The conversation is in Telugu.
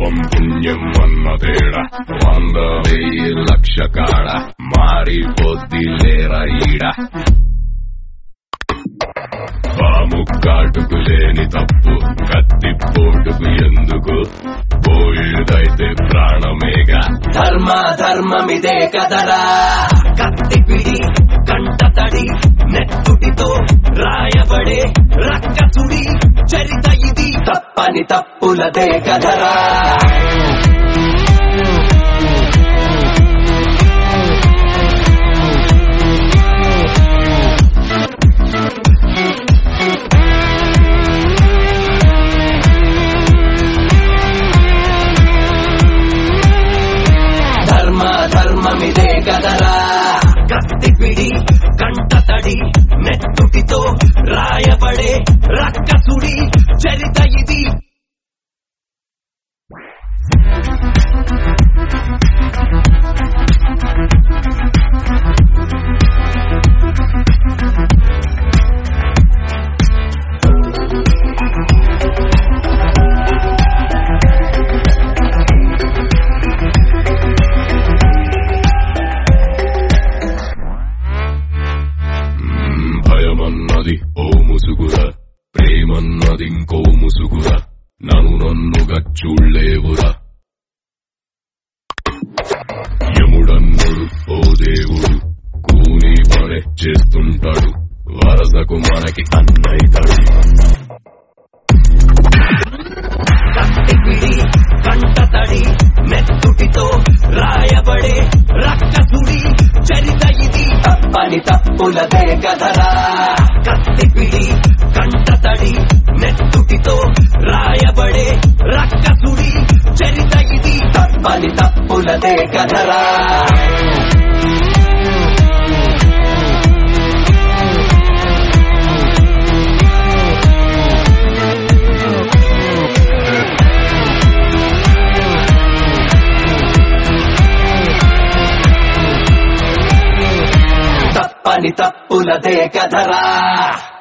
పాపం పుణ్యం అన్న తేడా వంద వెయ్యి లక్ష కాడ మారిపోద్ది లేరా ఈడ పాము కాటుకు లేని తప్పు కత్తి పోటుకు ఎందుకు పోయేదైతే ప్రాణమేగా ధర్మ ధర్మమిదే కదరా కత్తి పిడి కంట తడి నెత్తుటితో రాయబడే రక్కసుడి చరిత ఇది తప్పని తప్పులదే కదరా ధర్మ ధర్మమిదే కదరా కత్తి పిడి కంట తడి నెత్తుటితో రాయబడే రక్కసుడి చరిత ఇది మ్మ్, భయమన్నది ఓ ముసుగురా ప్రేమన్నది ఇంకో ముసుగురా నన్ను నన్నుగా చూడలేవురా యముడన్నుడు ఓ దేవుడు కూని పనే చేస్తుంటాడు వరసకు మనకి అన్నైతాడు కత్తిపిడి కంట తడి నెత్తుటితో రాయబడే రక్కసుడి చరిత ఇది తప్పని తప్పులదే కదరా కత్తిపిడి కంట తడి నెత్తుటితో రాయబడే రక్కసుడి చరిత ఇది తప్పని తప్పులదే కదరా తప్పని తప్పులదే కదరా